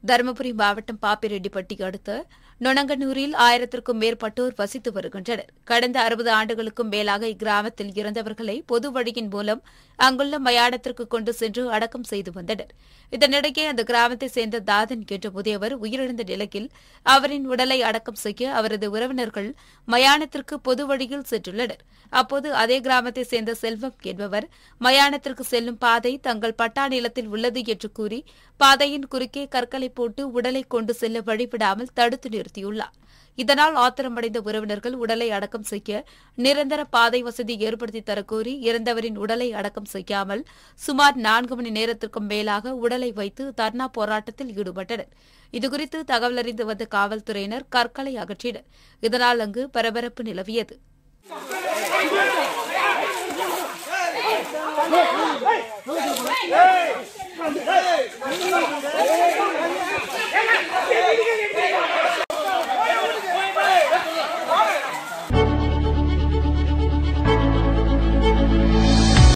தருமபுரி மாவட்டம் பாப்பிரெட்டிப்பட்டி அடுத்த நொணங்கனூரில் ஆயிரத்திற்கும் மேற்பட்டோர் வசித்து வருகின்றனர் கடந்த அறுபது ஆண்டுகளுக்கும் மேலாக இக்கிராமத்தில் இறந்தவர்களை பொது வழியின் மூலம் அங்குள்ள மயானத்திற்கு கொண்டு சென்று அடக்கம் செய்து வந்தனர் இதனிடையே அந்த கிராமத்தைச் சேர்ந்த தாதன் என்ற முதியவர் உயிரிழந்த நிலையில் அவரின் உடலை அடக்கம் செய்ய அவரது உறவினர்கள் மயானத்திற்கு பொது வழியில் சென்றுள்ளனர் அப்போது அதே கிராமத்தைச் சேர்ந்த செல்வம் என்பவர் மயானத்திற்கு செல்லும் பாதை தங்கள் பட்டா நிலத்தில் உள்ளது என்று கூறி பாதையின் குறுக்கே கற்களை போட்டு உடலை கொண்டு செல்ல வழிவிடாமல் தடுத்து நிறுத்தியுள்ளார் இதனால் ஆத்திரமடைந்த உறவினர்கள் உடலை அடக்கம் செய்ய நிரந்தர பாதை வசதி ஏற்படுத்தி தரக்கோரி இறந்தவரின் உடலை அடக்கம் செய்யாமல் சுமார் நான்கு மணி நேரத்திற்கும் மேலாக உடலை வைத்து தர்ணா போராட்டத்தில் ஈடுபட்டனர் இதுகுறித்து தகவல் அறிந்து வந்த காவல்துறையினர் கற்களை அகற்றினர் இதனால் அங்கு பரபரப்பு நிலவியது Hey!